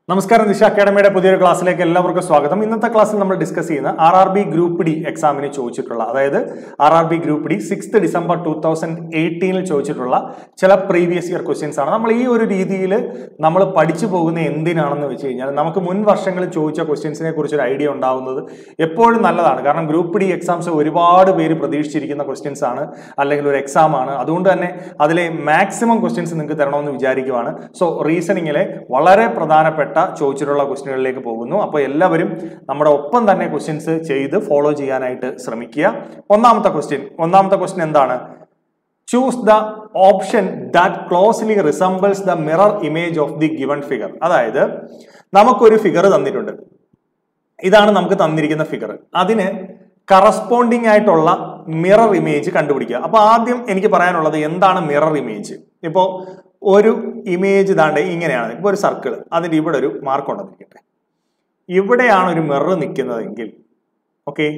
നമസ്കാരം ദിശ അക്കാഡമിയുടെ പുതിയൊരു ക്ലാസ്സിലേക്ക് എല്ലാവർക്കും സ്വാഗതം ഇന്നത്തെ ക്ലാസ്സിൽ നമ്മൾ ഡിസ്കസ് ചെയ്യുന്ന R R B group D എക്സാമിന് ചോദിച്ചിട്ടുള്ള അതായത് R R B group D six December two thousand എയ്റ്റീനിൽ ചോദിച്ചിട്ടുള്ള ചില പ്രീവിയസ് ഇയർ ക്വസ്റ്റ്യൻസ് ആണ് നമ്മൾ ഈ ഒരു രീതിയിൽ നമ്മൾ പഠിച്ചു പോകുന്ന എന്തിനാണെന്ന് വെച്ച് കഴിഞ്ഞാൽ നമുക്ക് മുൻ വർഷങ്ങളിൽ ചോദിച്ച ക്വസ്റ്റ്യൻസിനെ കുറിച്ച് ഒരു ഐഡിയ ഉണ്ടാവുന്നത് എപ്പോഴും നല്ലതാണ് കാരണം ഗ്രൂപ്പ് ഡി എക്സാംസ് ഒരുപാട് പേര് പ്രതീക്ഷിച്ചിരിക്കുന്ന ക്വസ്റ്റ്യൻസ് ആണ് അല്ലെങ്കിൽ ഒരു എക്സാം ആണ് അതുകൊണ്ട് തന്നെ അതിലെ മാക്സിമം ക്വസ്റ്റ്യൻസ് നിങ്ങൾക്ക് തരണമെന്ന് വിചാരിക്കുവാണ് സോ റീസണിങ്ങിലെ വളരെ പ്രധാനപ്പെട്ട ചോദിച്ചിട്ടുള്ള ക്വസ്റ്റ്യനുകളിലേക്ക് പോകുന്നു അപ്പോൾ എല്ലാവരും നമ്മുടെ ഒപ്പം തന്നെ ക്വസ്റ്റ്യൻസ് ചെയ്ത് ഫോളോ ചെയ്യാനായിട്ട് ശ്രമിക്കുക ഒന്നാമത്തെ ക്വസ്റ്റ്യൻ ഒന്നാമത്തെ ക്വസ്റ്റ്യൻ എന്താണ് choose the option that closely resembles the mirror image of the given figure അതായത് നമുക്കൊരു ഫിഗർ തന്നിട്ടുണ്ട് ഇതാണ് നമുക്ക് തന്നിരിക്കുന്ന ഫിഗർ അതിന് കറസ്പോണ്ടിങ് ആയിട്ടുള്ള മിറർ ഇമേജ് കണ്ടുപിടിക്കുക അപ്പൊ ആദ്യം എനിക്ക് പറയാനുള്ളത് എന്താണ് മിറർ ഇമേജ് ഇപ്പോ ഒരു ഇമേജ് ഇതാണ്ട് ഇങ്ങനെയാണ് ഇപ്പൊ ഒരു സർക്കിൾ അതിന്റെ ഇവിടെ ഒരു മാർക്ക് ഉണ്ടെന്നിരിക്കട്ടെ ഇവിടെയാണ് ഒരു മിറർ നിൽക്കുന്നതെങ്കിൽ ഓക്കെ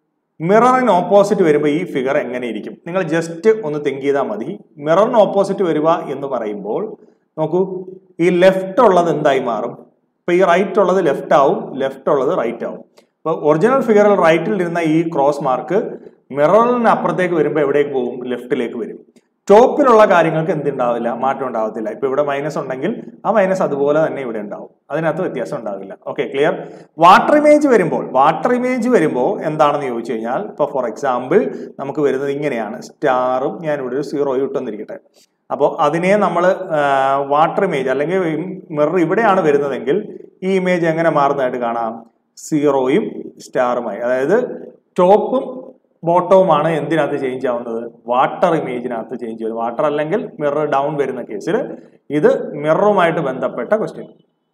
മിററിന് ഓപ്പോസിറ്റ് വരുമ്പോൾ ഈ ഫിഗർ എങ്ങനെ ഇരിക്കും നിങ്ങൾ ജസ്റ്റ് ഒന്ന് തിങ്ക് ചെയ്താൽ മതി മിററിന് ഓപ്പോസിറ്റ് വരിക എന്ന് പറയുമ്പോൾ നോക്കൂ ഈ ലെഫ്റ്റ് ഉള്ളത് എന്തായി മാറും ഇപ്പൊ ഈ റൈറ്റ് ഉള്ളത് ലെഫ്റ്റ് ആവും ലെഫ്റ്റ് ഉള്ളത് റൈറ്റ് ആവും അപ്പൊ ഒറിജിനൽ ഫിഗറിൽ റൈറ്റിൽ ഇരുന്ന ഈ ക്രോസ് മാർക്ക് മിററിന് അപ്പുറത്തേക്ക് വരുമ്പോൾ എവിടേക്ക് പോകും ലെഫ്റ്റിലേക്ക് വരും ടോപ്പിലുള്ള കാര്യങ്ങൾക്ക് എന്തുണ്ടാവില്ല മാറ്റം ഉണ്ടാവത്തില്ല ഇപ്പൊ ഇവിടെ മൈനസ് ഉണ്ടെങ്കിൽ ആ മൈനസ് അതുപോലെ തന്നെ ഇവിടെ ഉണ്ടാവും അതിനകത്ത് വ്യത്യാസം ഉണ്ടാവില്ല ഓക്കെ ക്ലിയർ വാട്ടർ ഇമേജ് വരുമ്പോൾ വാട്ടർ ഇമേജ് വരുമ്പോൾ എന്താണെന്ന് ചോദിച്ചു കഴിഞ്ഞാൽ ഇപ്പൊ ഫോർ എക്സാമ്പിൾ നമുക്ക് വരുന്നത് ഇങ്ങനെയാണ് സ്റ്റാറും ഞാൻ ഇവിടെ ഒരു സീറോ ഇട്ടെന്നിരിക്കട്ടെ അപ്പോൾ അതിനെ നമ്മൾ വാട്ടർ ഇമേജ് അല്ലെങ്കിൽ മിറർ ഇവിടെയാണ് വരുന്നതെങ്കിൽ ഈ ഇമേജ് എങ്ങനെ മാറുന്നതായിട്ട് കാണാം സീറോയും സ്റ്റാറുമായി അതായത് ടോപ്പും ബോട്ടവുമാണ് എന്തിനകത്ത് ചേഞ്ച് ആവുന്നത് വാട്ടർ ഇമേജിനകത്ത് ചേഞ്ച് ചെയ്യുന്നത് വാട്ടർ അല്ലെങ്കിൽ മിറർ ഡൗൺ വരുന്ന കേസിൽ ഇത് മിററുമായിട്ട് ബന്ധപ്പെട്ട ക്വസ്റ്റ്യൻ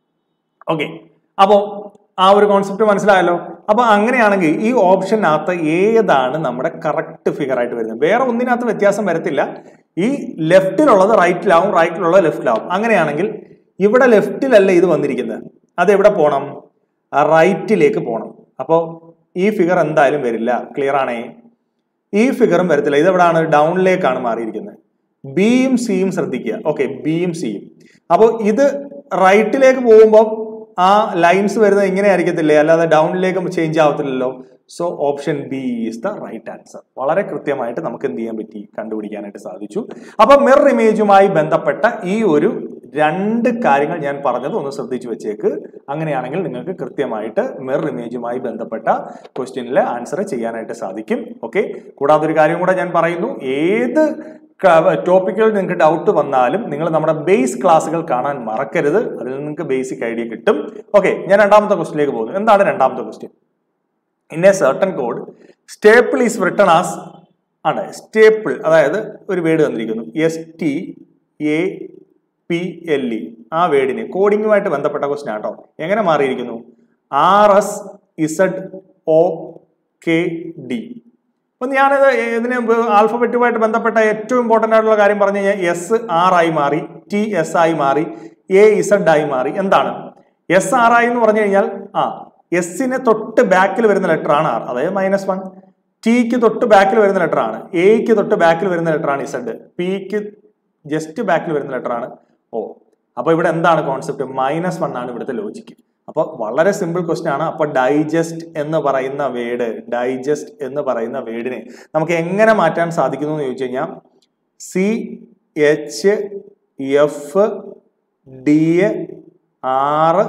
ഓക്കെ അപ്പോൾ ആ ഒരു കോൺസെപ്റ്റ് മനസ്സിലായല്ലോ അപ്പൊ അങ്ങനെയാണെങ്കിൽ ഈ ഓപ്ഷനകത്ത് ഏതാണ് നമ്മുടെ കറക്റ്റ് ഫിഗർ ആയിട്ട് വരുന്നത് വേറെ ഒന്നിനകത്ത് വ്യത്യാസം വരത്തില്ല ഈ ലെഫ്റ്റിലുള്ളത് റൈറ്റിലാവും റൈറ്റിലുള്ളത് ലെഫ്റ്റിലാവും അങ്ങനെയാണെങ്കിൽ ഇവിടെ ലെഫ്റ്റിലല്ല ഇത് വന്നിരിക്കുന്നത് അത് എവിടെ പോകണം റൈറ്റിലേക്ക് പോകണം അപ്പോൾ ഈ ഫിഗർ എന്തായാലും വരില്ല ക്ലിയർ ആണേ ഈ ഫിഗറും വരത്തില്ല ഇതെവിടാണ് ഡൗണിലേക്കാണ് മാറിയിരിക്കുന്നത് ബിയും സിയും ശ്രദ്ധിക്കുക ഓക്കെ ബിയും സിയും അപ്പോൾ ഇത് റൈറ്റിലേക്ക് പോകുമ്പോൾ ആ ലൈൻസ് വരുന്നത് ഇങ്ങനെ ആയിരിക്കത്തില്ലേ അല്ലാതെ ഡൗണിലേക്ക് ചേഞ്ച് ആവത്തില്ലല്ലോ so option B is the right answer വളരെ കൃത്യമായിട്ട് നമുക്ക് എന്ത് ചെയ്യാൻ പറ്റി കണ്ടുപിടിക്കാനായിട്ട് സാധിച്ചു അപ്പൊ മിറർ ഇമേജുമായി ബന്ധപ്പെട്ട ഈ ഒരു രണ്ട് കാര്യങ്ങൾ ഞാൻ പറഞ്ഞത് ഒന്ന് ശ്രദ്ധിച്ചു വെച്ചേക്ക് അങ്ങനെയാണെങ്കിൽ നിങ്ങൾക്ക് കൃത്യമായിട്ട് മിറർ ഇമേജുമായി ബന്ധപ്പെട്ട ക്വസ്റ്റ്യനിലെ ആൻസർ ചെയ്യാനായിട്ട് സാധിക്കും ഓക്കെ കൂടാതെ ഒരു കാര്യം കൂടെ ഞാൻ പറയുന്നു ഏത് ടോപ്പിക്കുകൾ നിങ്ങൾക്ക് ഡൗട്ട് വന്നാലും നിങ്ങൾ നമ്മുടെ ബേസ് ക്ലാസ്സുകൾ കാണാൻ മറക്കരുത് അതിൽ നിങ്ങൾക്ക് ബേസിക് ഐഡിയ കിട്ടും ഓക്കെ ഞാൻ രണ്ടാമത്തെ ക്വസ്റ്റിലേക്ക് പോകുന്നു എന്താണ് രണ്ടാമത്തെ question in a certain code staple is written as ആണ് സ്റ്റേപ്പിൾ അതായത് ഒരു വേർഡ് തന്നിരിക്കുന്നു S T A P L E ആ വേർഡിന് കോഡിങ്ങുമായിട്ട് ബന്ധപ്പെട്ട ക്വസ്റ്റ്യൻ ആട്ടോ എങ്ങനെ മാറിയിരിക്കുന്നു R S Z O K D അപ്പം ഞാനിത് ഇതിന് ആൽഫബറ്റുമായിട്ട് ബന്ധപ്പെട്ട ഏറ്റവും ഇമ്പോർട്ടൻ്റ് ആയിട്ടുള്ള കാര്യം പറഞ്ഞു കഴിഞ്ഞാൽ എസ് ആർ ആയി മാറി ടി എസ് ആയി മാറി എ ഇസഡ് ആയി മാറി എന്താണ് എസ് ആർ ആയി എന്ന് പറഞ്ഞു കഴിഞ്ഞാൽ ആ എസിന് തൊട്ട് ബാക്കിൽ വരുന്ന ലെറ്റർ ആണ് ആർ അതായത് മൈനസ് വൺ ടിക്ക് തൊട്ട് ബാക്കിൽ വരുന്ന ലെറ്റർ ആണ് എക്ക് തൊട്ട് ബാക്കിൽ വരുന്ന ലെറ്റർ ആണ് ഇസഡ് പിക്ക് ജസ്റ്റ് ബാക്കിൽ വരുന്ന ലെറ്റർ ആണ് ഓ അപ്പൊ ഇവിടെ എന്താണ് കോൺസെപ്റ്റ് മൈനസ് വൺ ആണ് ഇവിടുത്തെ ലോജിക്ക് അപ്പൊ വളരെ സിമ്പിൾ ക്വസ്റ്റ്യൻ ആണ് അപ്പൊ ഡൈജസ്റ്റ് എന്ന് പറയുന്ന വേർഡ് ഡൈജസ്റ്റ് എന്ന് പറയുന്ന വേർഡിനെ നമുക്ക് എങ്ങനെ മാറ്റാൻ സാധിക്കുന്നു എന്ന് ചോദിച്ചു കഴിഞ്ഞാൽ C H F D R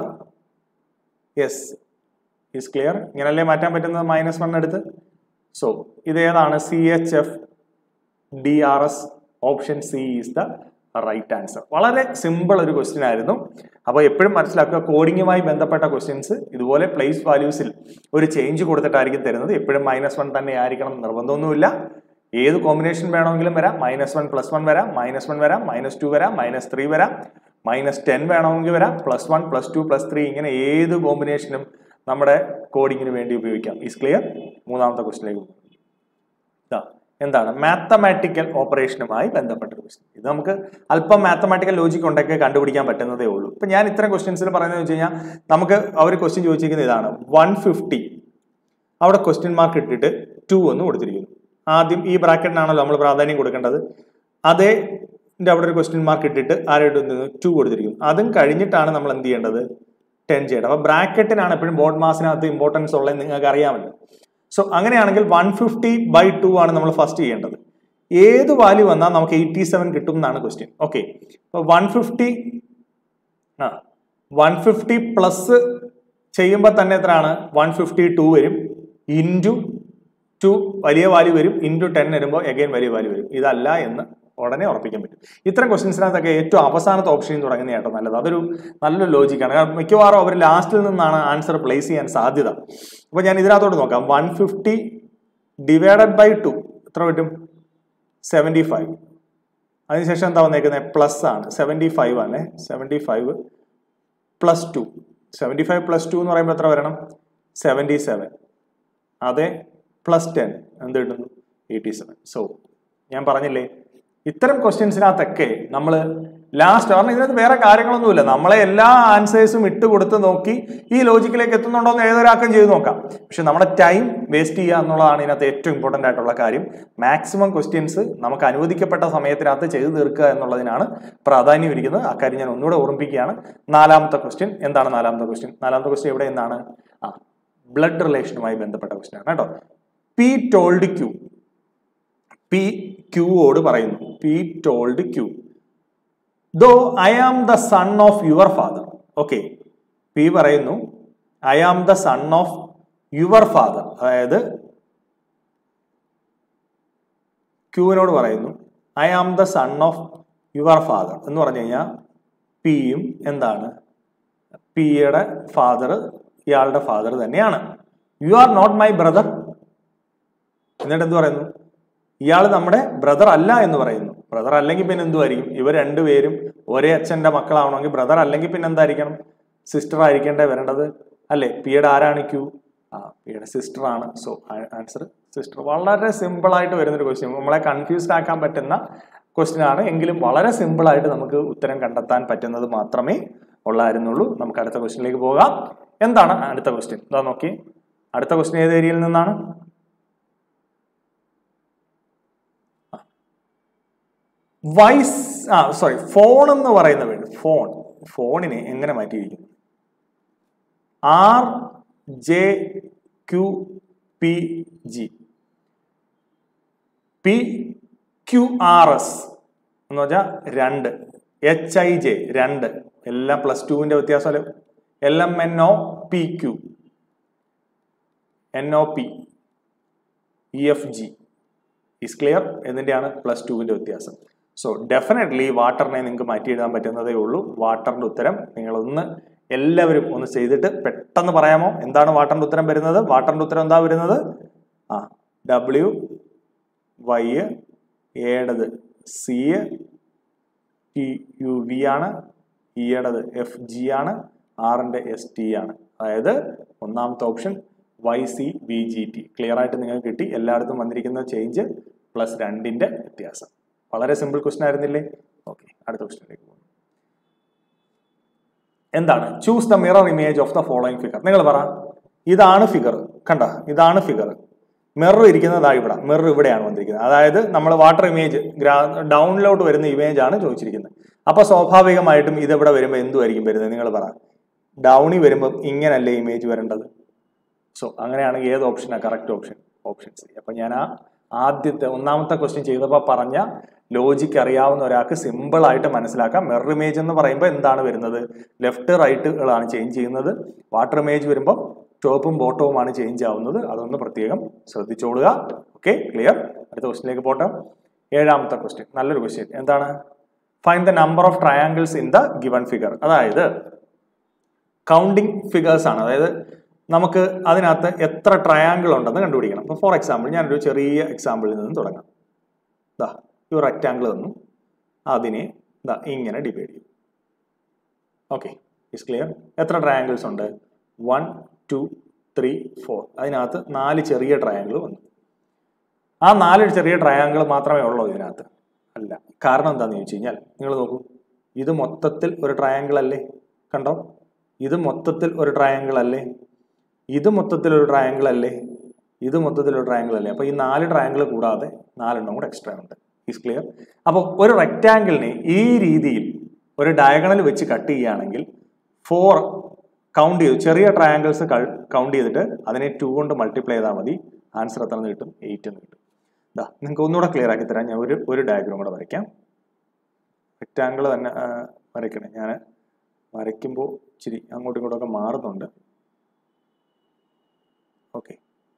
S is clear ഇങ്ങനല്ലേ മാറ്റാൻ പറ്റുന്നത് മൈനസ് വൺ എടുത്ത് സോ ഇത് ഏതാണ് C H F D R S option C is the right answer വളരെ സിമ്പിൾ ഒരു ക്വസ്റ്റ്യൻ ആയിരുന്നു അപ്പോൾ എപ്പോഴും മനസ്സിലാക്കുക കോഡിങ്ങുമായി ബന്ധപ്പെട്ട ക്വസ്റ്റ്യൻസ് ഇതുപോലെ പ്ലേസ് വാല്യൂസിൽ ഒരു ചേഞ്ച് കൊടുത്തിട്ടായിരിക്കും തരുന്നത് എപ്പോഴും മൈനസ് വൺ തന്നെ ആയിരിക്കണം നിർബന്ധമൊന്നുമില്ല ഏത് കോമ്പിനേഷൻ വേണമെങ്കിലും വരാം മൈനസ് വൺ പ്ലസ് വൺ വരാം മൈനസ് വൺ വരാം മൈനസ് ടു വരാം മൈനസ് ത്രീ വരാം മൈനസ് ടെൻ വേണമെങ്കിൽ വരാം plus one plus two plus three ഇങ്ങനെ ഏത് കോമ്പിനേഷനും നമ്മുടെ കോഡിങ്ങിന് വേണ്ടി ഉപയോഗിക്കാം ഈസ് ക്ലിയർ മൂന്നാമത്തെ ക്വസ്റ്റിലേക്ക് പോകും ഇതാ എന്താണ് മാത്തമാറ്റിക്കൽ ഓപ്പറേഷനുമായി ബന്ധപ്പെട്ട ക്വസ്റ്റ്യൻ ഇത് നമുക്ക് അല്പം മാത്തമാറ്റിക്കൽ ലോജിക് ഉണ്ടൊക്കെ കണ്ടുപിടിക്കാൻ പറ്റുന്നതേ ഉള്ളൂ ഇപ്പൊ ഞാൻ ഇത്തരം ക്വസ്റ്റ്യൻസിൽ പറയുന്നത് വെച്ച് കഴിഞ്ഞാൽ നമുക്ക് അവർ ക്വസ്റ്റ്യൻ ചോദിച്ചിരിക്കുന്നത് ഇതാണ് വൺ ഫിഫ്റ്റി അവിടെ ക്വസ്റ്റ്യൻ മാർക്ക് ഇട്ടിട്ട് ടു എന്ന് കൊടുത്തിരിക്കുന്നു ആദ്യം ഈ ബ്രാക്കറ്റിനാണല്ലോ നമ്മൾ പ്രാധാന്യം കൊടുക്കേണ്ടത് അതേ അവിടെ ഒരു ക്വസ്റ്റ്യൻ മാർക്ക് ഇട്ടിട്ട് ആരായിട്ട് ടു കൊടുത്തിരിക്കുന്നു അതും കഴിഞ്ഞിട്ടാണ് നമ്മൾ എന്ത് ചെയ്യേണ്ടത് ടെൻ ചെയ്യണം അപ്പോൾ ബ്രാക്കറ്റിനാണ് എപ്പോഴും ബോർഡ് മാസിനകത്ത് ഇമ്പോർട്ടൻസ് ഉള്ളത് നിങ്ങൾക്ക് അറിയാമല്ലോ സോ അങ്ങനെയാണെങ്കിൽ വൺ ഫിഫ്റ്റി ബൈ ടു ആണ് നമ്മൾ ഫസ്റ്റ് ചെയ്യേണ്ടത് ഏത് വാല്യൂ വന്നാൽ നമുക്ക് എയ്റ്റി സെവൻ കിട്ടും എന്നാണ് ക്വസ്റ്റ്യൻ ഓക്കെ അപ്പോൾ വൺ ഫിഫ്റ്റി ആ വൺ ഫിഫ്റ്റി പ്ലസ് ചെയ്യുമ്പോൾ തന്നെ എത്രയാണ് വൺ ഫിഫ്റ്റി ടു വരും ഇൻറ്റു ടു വലിയ വാല്യൂ വരും ഇൻറ്റു ടെൻ വരുമ്പോൾ എഗെയിൻ വലിയ വാല്യൂ വരും ഇതല്ല എന്ന് ഉടനെ ഉറപ്പിക്കാൻ പറ്റും ഇത്തരം ക്വസ്റ്റ്യൻസിനകത്തൊക്കെ ഏറ്റവും അവസാനത്തെ ഓപ്ഷനിൽ തുടങ്ങുന്ന കേട്ടോ നല്ലത് അതൊരു നല്ലൊരു ലോജിക്കാണ് കാരണം മിക്കവാറും അവർ ലാസ്റ്റിൽ നിന്നാണ് ആൻസർ പ്ലേസ് ചെയ്യാൻ സാധ്യത അപ്പോൾ ഞാൻ ഇതിനകത്തോട്ട് നോക്കാം one fifty divided by two എത്ര കിട്ടും സെവൻറ്റി ഫൈവ് അതിനുശേഷം എന്താ വന്നേക്കുന്നത് പ്ലസ് ആണ് സെവൻറ്റി ഫൈവ് ആണ് seventy five plus two seventy five plus two എന്ന് പറയുമ്പോൾ എത്ര വരണം സെവൻറ്റി സെവൻ അതെ പ്ലസ് ടെൻ എന്ത് കിട്ടുന്നു എയ്റ്റി സെവൻ സോ ഞാൻ പറഞ്ഞില്ലേ ഇത്തരം ക്വസ്റ്റ്യൻസിനകത്തൊക്കെ നമ്മൾ ലാസ്റ്റ് കാരണം ഇതിനകത്ത് വേറെ കാര്യങ്ങളൊന്നുമില്ല നമ്മളെ എല്ലാ ആൻസേഴ്സും ഇട്ട് കൊടുത്ത് നോക്കി ഈ ലോജിക്കിലേക്ക് എത്തുന്നുണ്ടോ എന്ന് ഏതൊരാൾക്കും ചെയ്ത് നോക്കാം പക്ഷെ നമ്മുടെ ടൈം വേസ്റ്റ് ചെയ്യുക എന്നുള്ളതാണ് ഇതിനകത്ത് ഏറ്റവും ഇമ്പോർട്ടൻ്റ് ആയിട്ടുള്ള കാര്യം മാക്സിമം ക്വസ്റ്റ്യൻസ് നമുക്ക് അനുവദിക്കപ്പെട്ട സമയത്തിനകത്ത് ചെയ്തു തീർക്കുക എന്നുള്ളതിനാണ് പ്രാധാന്യം ഇരിക്കുന്നത് അക്കാര്യം ഞാൻ ഒന്നുകൂടെ ഓർമ്മിപ്പിക്കുകയാണ് നാലാമത്തെ ക്വസ്റ്റ്യൻ എന്താണ് നാലാമത്തെ ക്വസ്റ്റ്യൻ നാലാമത്തെ ക്വസ്റ്റ്യൻ എവിടെ എന്താണ് ആ ബ്ലഡ് റിലേഷനുമായി ബന്ധപ്പെട്ട ക്വസ്റ്റ്യൻ ആണ് കേട്ടോ പി ടോൾഡ് ക്യൂ പി ക്യൂവോട് പറയുന്നു P told Q though I am the son of your father okay P പറയുന്നു I am the son of your father അതായത് ക്യൂവിനോട് പറയുന്നു I am the son of your father എന്ന് പറഞ്ഞു കഴിഞ്ഞാൽ പിയും എന്താണ് പിയുടെ ഫാദർ ഇയാളുടെ ഫാദർ തന്നെയാണ് you are not my brother എന്നിട്ട് എന്ത് പറയുന്നു ഇയാൾ നമ്മുടെ ബ്രദർ അല്ല എന്ന് പറയുന്നു ബ്രദർ അല്ലെങ്കിൽ പിന്നെ എന്തുമായിരിക്കും ഇവർ രണ്ടുപേരും ഒരേ അച്ഛന്റെ മക്കളാവണമെങ്കിൽ ബ്രദർ അല്ലെങ്കിൽ പിന്നെ എന്തായിരിക്കണം സിസ്റ്റർ ആയിരിക്കേണ്ടേ വരേണ്ടത് അല്ലേ പിയുടെ ആരാണ് ക്യൂ ആ പിയുടെ സിസ്റ്റർ ആണ് സോ ആൻസർ സിസ്റ്റർ വളരെ സിമ്പിൾ ആയിട്ട് വരുന്നൊരു ക്വസ്റ്റ്യൻ നമ്മളെ കൺഫ്യൂസ്ഡ് ആക്കാൻ പറ്റുന്ന ക്വസ്റ്റ്യൻ ആണ് എങ്കിലും വളരെ സിമ്പിൾ ആയിട്ട് നമുക്ക് ഉത്തരം കണ്ടെത്താൻ പറ്റുന്നത് മാത്രമേ ഉള്ളായിരുന്നുള്ളൂ നമുക്ക് അടുത്ത ക്വസ്റ്റ്യനിലേക്ക് പോകാം എന്താണ് അടുത്ത ക്വസ്റ്റ്യൻ ഇതാ നോക്കി അടുത്ത ക്വസ്റ്റ്യൻ ഏത് ഏരിയയിൽ നിന്നാണ് വൈസ് ആ സോറി ഫോൺ എന്ന് പറയുന്ന വേർഡ് ഫോൺ ഫോണിനെ എങ്ങനെ മാറ്റിയിരിക്കുന്നു R J Q P G P Q R S എന്ന് വെച്ചാൽ രണ്ട് എച്ച് ഐ ജെ രണ്ട് എല്ലാം പ്ലസ് ടുവിന്റെ വ്യത്യാസമല്ലോ L M N O P Q N O P E F G is clear എന്നതിൻ്റെയാണ് പ്ലസ് ടുവിന്റെ വ്യത്യാസം സോ ഡെഫിനറ്റ്ലി വാട്ടറിനെ നിങ്ങൾക്ക് മാറ്റി എഴുതാൻ പറ്റുന്നതേ ഉള്ളൂ വാട്ടറിന്റെ ഉത്തരം നിങ്ങളൊന്ന് എല്ലാവരും ഒന്ന് ചെയ്തിട്ട് പെട്ടെന്ന് പറയാമോ എന്താണ് വാട്ടറിന്റെ ഉത്തരം വരുന്നത് വാട്ടറിന്റെ ഉത്തരം എന്താ വരുന്നത് ആ ഡബ്ല്യു വൈ ഏടത് സി ടി യു വി ആണ് ഇയുടേത് എഫ് ജി ആണ് ആറിന്റെ എസ് ടി ആണ് അതായത് ഒന്നാമത്തെ option Y C B G T clear ആയിട്ട് നിങ്ങൾക്ക് കിട്ടി എല്ലായിടത്തും വന്നിരിക്കുന്ന ചേഞ്ച് പ്ലസ് രണ്ടിന്റെ വ്യത്യാസം വളരെ സിമ്പിൾ ക്വസ്റ്റൻ ആയിരുന്നില്ലേ ഓക്കെ അടുത്ത ക്വസ്റ്റനിലേക്ക് പോകും എന്താണ് choose the mirror image of the following figure നിങ്ങൾ പറ ഇതാണ് ഫിഗർ കണ്ട ഇതാണ് ഫിഗർ മിറർ ഇരിക്കുന്നത് ഇവിടെ മിറർ ഇവിടെയാണ് വന്നിരിക്കുന്നത് അതായത് നമ്മൾ വാട്ടർ ഇമേജ് ഗ്രാ ഡൗണിലോട്ട് വരുന്ന ഇമേജ് ആണ് ചോദിച്ചിരിക്കുന്നത് അപ്പൊ സ്വാഭാവികമായിട്ടും ഇത് ഇവിടെ വരുമ്പോൾ എന്തുമായിരിക്കും വരുന്നത് നിങ്ങൾ പറ ഡൗണി വരുമ്പോൾ ഇങ്ങനല്ലേ ഇമേജ് വരേണ്ടത് സോ അങ്ങനെയാണെങ്കിൽ ഏത് ഓപ്ഷനാണ് കറക്റ്റ് ഓപ്ഷൻ ഓപ്ഷൻ സി അപ്പൊ ഞാൻ ആ ആദ്യത്തെ ഒന്നാമത്തെ ക്വസ്റ്റ്യൻ ചെയ്തപ്പോൾ പറഞ്ഞ ലോജിക്ക് അറിയാവുന്ന ഒരാൾക്ക് സിമ്പിൾ ആയിട്ട് മനസ്സിലാക്കാം മിറർ ഇമേജ് എന്ന് പറയുമ്പോൾ എന്താണ് വരുന്നത് ലെഫ്റ്റ് റൈറ്റുകളാണ് ചേഞ്ച് ചെയ്യുന്നത് വാട്ടർ ഇമേജ് വരുമ്പോൾ ടോപ്പും ബോട്ടവുമാണ് ചേഞ്ച് ആവുന്നത് അതൊന്ന് പ്രത്യേകം ശ്രദ്ധിച്ചോളുക ഓക്കെ ക്ലിയർ അടുത്ത ക്വസ്റ്റ്യനിലേക്ക് പോട്ടെ ഏഴാമത്തെ ക്വസ്റ്റ്യൻ നല്ലൊരു ക്വസ്റ്റ്യൻ എന്താണ് find the number of triangles in the given figure അതായത് കൗണ്ടിങ് ഫിഗേഴ്സ് ആണ് അതായത് നമുക്ക് അതിനകത്ത് എത്ര ട്രയാങ്കിൾ ഉണ്ടെന്ന് കണ്ടുപിടിക്കണം അപ്പോൾ ഫോർ എക്സാമ്പിൾ ഞാനൊരു ചെറിയ എക്സാമ്പിളിൽ നിന്ന് തുടങ്ങാം ദാ ഈ ഒരു റെക്റ്റാങ്കിൾ തന്നു അതിനെ ദാ ഇങ്ങനെ ഡിവൈഡ് ചെയ്യും ഓക്കെ ഇസ് ക്ലിയർ എത്ര ട്രയാങ്കിൾസ് ഉണ്ട് വൺ ടു ത്രീ ഫോർ അതിനകത്ത് നാല് ചെറിയ ട്രയാങ്കിൾ വന്നു ആ നാല് ചെറിയ ട്രയാങ്കിൾ മാത്രമേ ഉള്ളൂ ഇതിനകത്ത് അല്ല കാരണം എന്താണെന്ന് ചോദിച്ചു കഴിഞ്ഞാൽ നിങ്ങൾ നോക്കൂ ഇത് മൊത്തത്തിൽ ഒരു ട്രയാങ്കിൾ അല്ലേ കണ്ടോ ഇത് മൊത്തത്തിൽ ഒരു ട്രയാങ്കിൾ അല്ലേ ഇത് മൊത്തത്തിൽ ഒരു ട്രയാങ്കിൾ അല്ലേ ഇത് മൊത്തത്തിൽ ഒരു ട്രയാങ്കിൾ അല്ലേ അപ്പോൾ ഈ നാല് ട്രയാങ്കിൾ കൂടാതെ നാലെണ്ണം കൂടെ എക്സ്ട്രാ ഉണ്ട് ഈസ് ക്ലിയർ അപ്പോൾ ഒരു റെക്റ്റാങ്കിളിനെ ഈ രീതിയിൽ ഒരു ഡയഗണൽ വെച്ച് കട്ട് ചെയ്യുകയാണെങ്കിൽ ഫോർ കൗണ്ട് ചെയ്തു ചെറിയ ട്രയാങ്കിൾസ് കൗണ്ട് ചെയ്തിട്ട് അതിനെ ടു കൊണ്ട് മൾട്ടിപ്ലൈ ചെയ്താൽ മതി ആൻസർ എത്ര എന്ന് കിട്ടും എയ്റ്റ് എന്ന് കിട്ടും ഇതാ നിങ്ങൾക്ക് ഒന്നുകൂടെ ക്ലിയർ ആക്കി തരാം ഞാൻ ഒരു ഒരു ഡയഗ്രാം കൂടെ വരയ്ക്കാം റെക്റ്റാങ്കിൾ തന്നെ ആ, വരയ്ക്കണേ ഞാൻ വരയ്ക്കുമ്പോൾ ഇച്ചിരി അങ്ങോട്ടും ഇങ്ങോട്ടും ഒക്കെ മാറുന്നുണ്ട് ഓക്കെ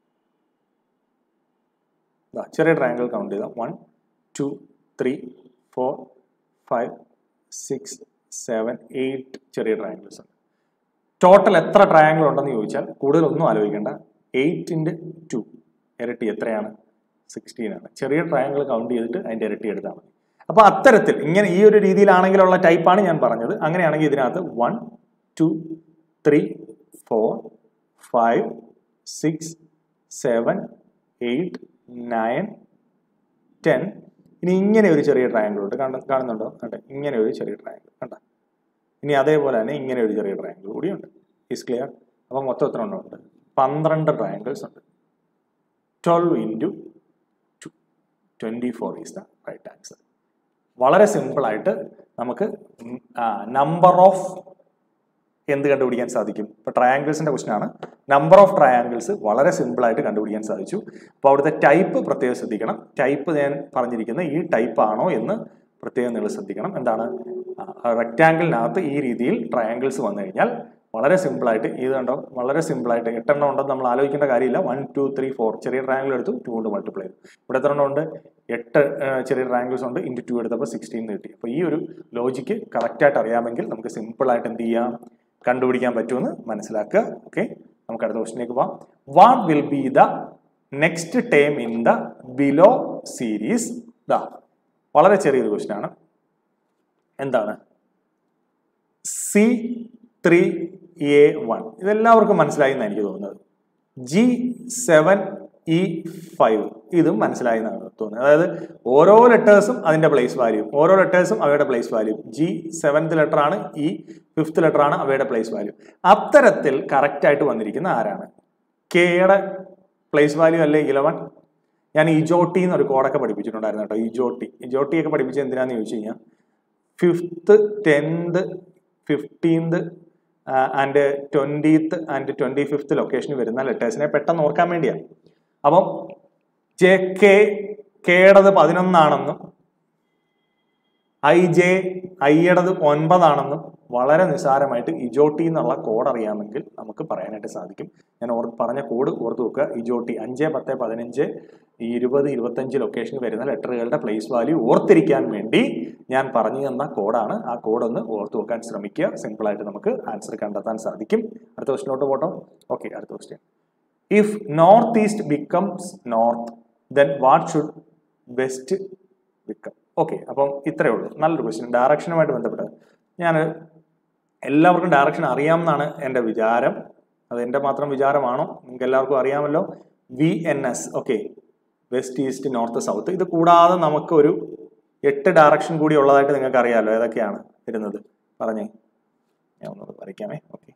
ചെറിയ ട്രയാങ്കിൾ കൗണ്ട് ചെയ്താൽ one two three four five six seven eight ചെറിയ ട്രയാങ്കിൾസ് ഉണ്ട് ടോട്ടൽ എത്ര ട്രയാങ്കിൾ ഉണ്ടെന്ന് ചോദിച്ചാൽ കൂടുതലൊന്നും ആലോചിക്കേണ്ട എയ്റ്റിൻ്റെ ടു ഇരട്ടി എത്രയാണ് സിക്സ്റ്റീൻ ആണ് ചെറിയ ട്രയാങ്കിൾ കൗണ്ട് ചെയ്തിട്ട് അതിൻ്റെ ഇരട്ടി എടുത്താൽ മതി അപ്പോൾ അത്തരത്തിൽ ഇങ്ങനെ ഈ ഒരു രീതിയിലാണെങ്കിലുള്ള ടൈപ്പാണ് ഞാൻ പറഞ്ഞത് അങ്ങനെയാണെങ്കിൽ ഇതിനകത്ത് one two three four five six seven eight nine ten ഇനി ഇങ്ങനെ ഒരു ചെറിയ ട്രയാങ്കിൾ ഉണ്ട് കാണ കാണുന്നുണ്ടോ കണ്ടേ ഇങ്ങനെ ഒരു ചെറിയ ട്രയാങ്കിൾ കണ്ട ഇനി അതേപോലെ തന്നെ ഇങ്ങനെ ഒരു ചെറിയ ട്രയാങ്കിൾ കൂടിയുണ്ട് ഈസ് ക്ലിയർ അപ്പം മൊത്തം എത്ര എണ്ണം ഉണ്ട് പന്ത്രണ്ട് ട്രയാങ്കിൾസ് ഉണ്ട് twelve into two twenty four is the right answer വളരെ സിമ്പിളായിട്ട് നമുക്ക് നമ്പർ ഓഫ് എന്ത് കണ്ടുപിടിക്കാൻ സാധിക്കും ഇപ്പോൾ ട്രയാങ്കിൾസിന്റെ ക്വസ്റ്റൻ ആണ് നമ്പർ ഓഫ് ട്രയാങ്കിൾസ് വളരെ സിമ്പിൾ ആയിട്ട് കണ്ടുപിടിക്കാൻ സാധിച്ചു അപ്പോൾ അവിടുത്തെ ടൈപ്പ് പ്രത്യേകം ശ്രദ്ധിക്കണം ടൈപ്പ് ഞാൻ പറഞ്ഞിരിക്കുന്ന ഈ ടൈപ്പ് ആണോ എന്ന് പ്രത്യേകം നിങ്ങൾ ശ്രദ്ധിക്കണം എന്താണ് റെക്റ്റാങ്കിളിനകത്ത് ഈ രീതിയിൽ ട്രയാങ്കിൾസ് വന്നു കഴിഞ്ഞാൽ വളരെ സിമ്പിളായിട്ട് ഇത് കണ്ടോ വളരെ സിമ്പിളായിട്ട് എട്ടെണ്ണം ഉണ്ടെന്ന് നമ്മൾ ആലോചിക്കേണ്ട കാര്യമില്ല വൺ ടു ത്രീ ഫോർ ചെറിയ ട്രയാങ്കിൾ എടുത്തു ടു കൊണ്ട് മൾട്ടിപ്ലൈ ചെയ്തു ഇവിടെ എത്ര എണ്ണം ഉണ്ട് എട്ട് ആ, ചെറിയ ട്രയാങ്കിൾസ് ഉണ്ട് ഇൻറ്റു ടു എടുത്തപ്പോൾ സിക്സ്റ്റീൻ കിട്ടി അപ്പോൾ ഈ ഒരു ലോജിക്ക് കറക്റ്റായിട്ട് അറിയാമെങ്കിൽ നമുക്ക് സിമ്പിളായിട്ട് എന്ത് ചെയ്യാം കണ്ടുപിടിക്കാൻ പറ്റുമെന്ന് മനസ്സിലാക്കുക ഓക്കെ നമുക്ക് അടുത്ത ക്വസ്റ്റിലേക്ക് പോവാം what will be the next term in the below series the വളരെ ചെറിയൊരു ക്വസ്റ്റ്യൻ ആണ് എന്താണ് സി ത്രീ എ വൺ ഇതെല്ലാവർക്കും മനസ്സിലായി എന്നാണ് എനിക്ക് തോന്നുന്നത് ജി സെവൻ ഇ ഫൈവ് ഇതും മനസ്സിലായി എന്നാണ് തോന്നുന്നത് അതായത് ഓരോ ലെറ്റേഴ്സും അതിന്റെ പ്ലേസ് വാല്യൂ ഓരോ ലെറ്റേഴ്സും അവയുടെ place value G seventh letter ആണ് ഇ ഫിഫ്ത്ത് ലെറ്റർ ആണ് അവയുടെ പ്ലേസ് വാല്യൂ അത്തരത്തിൽ കറക്റ്റ് ആയിട്ട് വന്നിരിക്കുന്ന ആരാണ് കെയുടെ പ്ലേസ് വാല്യൂ അല്ലേ ഇലവൻ ഞാൻ ഇജോട്ടി എന്നൊരു കോഡൊക്കെ പഠിപ്പിച്ചിട്ടുണ്ടായിരുന്നു കേട്ടോ ഇജോട്ടി ഇജോട്ടി ഒക്കെ പഠിപ്പിച്ചത് എന്തിനാന്ന് ചോദിച്ചു കഴിഞ്ഞാൽ fifth tenth fifteenth and twentieth and twenty fifth ലൊക്കേഷനിൽ വരുന്ന ലെറ്റേഴ്സിനെ പെട്ടെന്ന് ഓർക്കാൻ വേണ്ടിയാണ് അപ്പം ജെ കെ കെയുടേത് പതിനൊന്നാണെന്നും ഐ ജെ ഐയുടേത് ഒൻപതാണെന്നും വളരെ നിസ്സാരമായിട്ട് ഇജോട്ടി എന്നുള്ള കോഡ് അറിയാമെങ്കിൽ നമുക്ക് പറയാനായിട്ട് സാധിക്കും ഞാൻ ഓർ പറഞ്ഞ കോഡ് ഓർത്ത് വെക്കുക ഇജോട്ടി അഞ്ച് പത്ത് പതിനഞ്ച് ഇരുപത് ഇരുപത്തഞ്ച് ലൊക്കേഷനിൽ വരുന്ന ലെറ്ററുകളുടെ പ്ലേസ് വാല്യൂ ഓർത്തിരിക്കാൻ വേണ്ടി ഞാൻ പറഞ്ഞു തന്ന കോഡാണ് ആ കോഡ് ഒന്ന് ഓർത്ത് വെക്കാൻ ശ്രമിക്കുക സിമ്പിളായിട്ട് നമുക്ക് ആൻസർ കണ്ടെത്താൻ സാധിക്കും അടുത്ത ക്വസ്റ്റിനോട്ട് പോട്ടോ ഓക്കെ അടുത്ത question if north east becomes north then what should west become okay അപ്പം ഇത്രയേ ഉള്ളൂ നല്ലൊരു ക്വസ്റ്റ്യൻ ഡയറക്ഷനുമായിട്ട് ബന്ധപ്പെട്ട് ഞാൻ എല്ലാവർക്കും ഡയറക്ഷൻ അറിയാമെന്നാണ് എൻ്റെ വിചാരം അത് എൻ്റെ മാത്രം വിചാരമാണോ നിങ്ങൾക്ക് എല്ലാവർക്കും അറിയാമല്ലോ വി N S okay west east north south ഇത് കൂടാതെ നമുക്കൊരു എട്ട് ഡയറക്ഷൻ കൂടി ഉള്ളതായിട്ട് നിങ്ങൾക്ക് അറിയാമല്ലോ ഏതൊക്കെയാണ് വരുന്നത് പറഞ്ഞേ ഞാൻ ഒന്നുകൂടെ വരയ്ക്കാമേ ഓക്കെ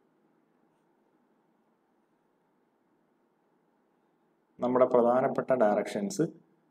നമ്മുടെ പ്രധാനപ്പെട്ട ഡയറക്ഷൻസ്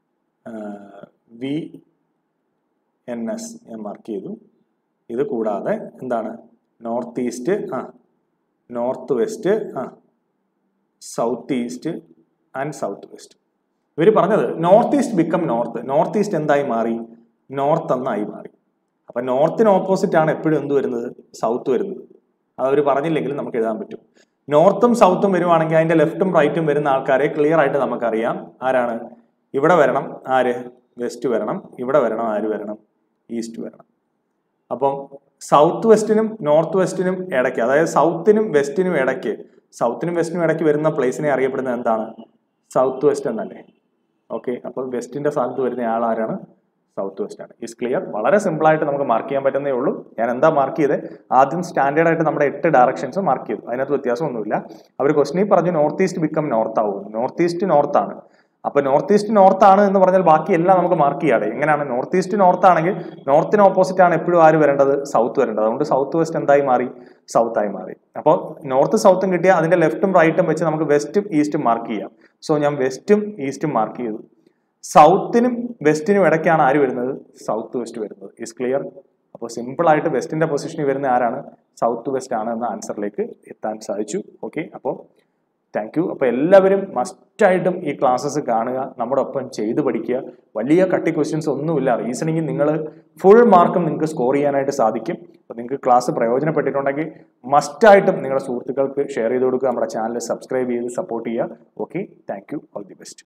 വി എൻ എസ് ഞാൻ മാർക്ക് ചെയ്തു ഇത് കൂടാതെ എന്താണ് നോർത്ത് ഈസ്റ്റ് ആ നോർത്ത് വെസ്റ്റ് ആ south east and south west ഇവർ പറഞ്ഞത് north east become north north east എന്തായി മാറി നോർത്ത് എന്നായി മാറി അപ്പൊ നോർത്തിന് ഓപ്പോസിറ്റ് ആണ് എപ്പോഴും എന്ത് വരുന്നത് സൗത്ത് വരുന്നത് അത് അവർ പറഞ്ഞില്ലെങ്കിലും നമുക്ക് എഴുതാൻ പറ്റും നോർത്തും സൗത്തും വരുവാണെങ്കിൽ അതിന്റെ ലെഫ്റ്റും റൈറ്റും വരുന്ന ആൾക്കാരെ ക്ലിയർ ആയിട്ട് നമുക്കറിയാം ആരാണ് ഇവിടെ വരണം ആര് വെസ്റ്റ് വരണം ഇവിടെ വരണം ആര് വരണം ഈസ്റ്റ് വരണം അപ്പം സൗത്ത് വെസ്റ്റിനും നോർത്ത് വെസ്റ്റിനും ഇടയ്ക്ക് അതായത് സൗത്തിനും വെസ്റ്റിനും ഇടയ്ക്ക് സൗത്തിനും വെസ്റ്റിനും ഇടയ്ക്ക് വരുന്ന പ്ലേസിനെ അറിയപ്പെടുന്നത് എന്താണ് സൗത്ത് വെസ്റ്റ് എന്നല്ലേ ഓക്കെ അപ്പോൾ വെസ്റ്റിന്റെ സ്ഥാനത്ത് വരുന്ന ആൾ ആരാണ് സൗത്ത് വെസ്റ്റ് ആണ് ഈസ് ക്ലിയർ വളരെ സിമ്പിൾ ആയിട്ട് നമുക്ക് മാർക്ക് ചെയ്യാൻ പറ്റുന്നേ ഉള്ളൂ ഞാൻ എന്താ മാർക്ക് ചെയ്തത് ആദ്യം സ്റ്റാൻഡേർഡ് ആയിട്ട് നമ്മുടെ എട്ട് ഡയറക്ഷൻസ് മാർക്ക് ചെയ്തു അതിനകത്ത് വ്യത്യാസമൊന്നുമില്ല അവർ ക്വസ്റ്റിനിൽ പറഞ്ഞു നോർത്ത് ഈസ്റ്റ് ബിക്കം നോർത്ത് ആവും നോർത്ത് ഈസ്റ്റ് നോർത്ത് ആണ് അപ്പൊ നോർത്ത് ഈസ്റ്റ് നോർത്ത് ആണ് എന്ന് പറഞ്ഞാൽ ബാക്കി എല്ലാം നമുക്ക് മാർക്ക് ചെയ്യാതെ എങ്ങനെയാണ് നോർത്ത് ഈസ്റ്റ് നോർത്ത് ആണെങ്കിൽ നോർത്തിന് ഓപ്പോസിറ്റ് ആണ് എപ്പോഴും ആര് വരേണ്ടത് സൗത്ത് വരേണ്ടത് അതുകൊണ്ട് സൗത്ത് വെസ്റ്റ് എന്തായി മാറി സൗത്ത് ആയി മാറി അപ്പോൾ നോർത്ത് സൗത്തും കിട്ടിയാൽ അതിന്റെ ലെഫ്റ്റും റൈറ്റും വെച്ച് നമുക്ക് വെസ്റ്റും ഈസ്റ്റും മാർക്ക് ചെയ്യാം സോ ഞാൻ വെസ്റ്റും ഈസ്റ്റും മാർക്ക് ചെയ്തു സൗത്തിനും വെസ്റ്റിനും ഇടയ്ക്കാണ് ആര് വരുന്നത് സൗത്ത് വെസ്റ്റ് വരുന്നത് ഈസ് ക്ലിയർ അപ്പോൾ സിമ്പിളായിട്ട് വെസ്റ്റിൻ്റെ പൊസിഷനിൽ വരുന്ന ആരാണ് സൗത്ത് വെസ്റ്റ് ആണ് എന്ന ആൻസറിലേക്ക് എത്താൻ സാധിച്ചു ഓക്കെ അപ്പോൾ താങ്ക് യു അപ്പോൾ എല്ലാവരും മസ്റ്റായിട്ടും ഈ ക്ലാസ്സസ് കാണുക നമ്മുടെ ഒപ്പം ചെയ്ത് പഠിക്കുക വലിയ കട്ടി ക്വസ്റ്റ്യൻസ് ഒന്നുമില്ല റീസണിങ് നിങ്ങൾ ഫുൾ മാർക്കും നിങ്ങൾക്ക് സ്കോർ ചെയ്യാനായിട്ട് സാധിക്കും അപ്പോൾ നിങ്ങൾക്ക് ക്ലാസ് പ്രയോജനപ്പെട്ടിട്ടുണ്ടെങ്കിൽ മസ്റ്റായിട്ടും നിങ്ങളുടെ സുഹൃത്തുക്കൾക്ക് ഷെയർ ചെയ്ത് കൊടുക്കുക നമ്മുടെ ചാനൽ സബ്സ്ക്രൈബ് ചെയ്ത് സപ്പോർട്ട് ചെയ്യുക okay thank you all the best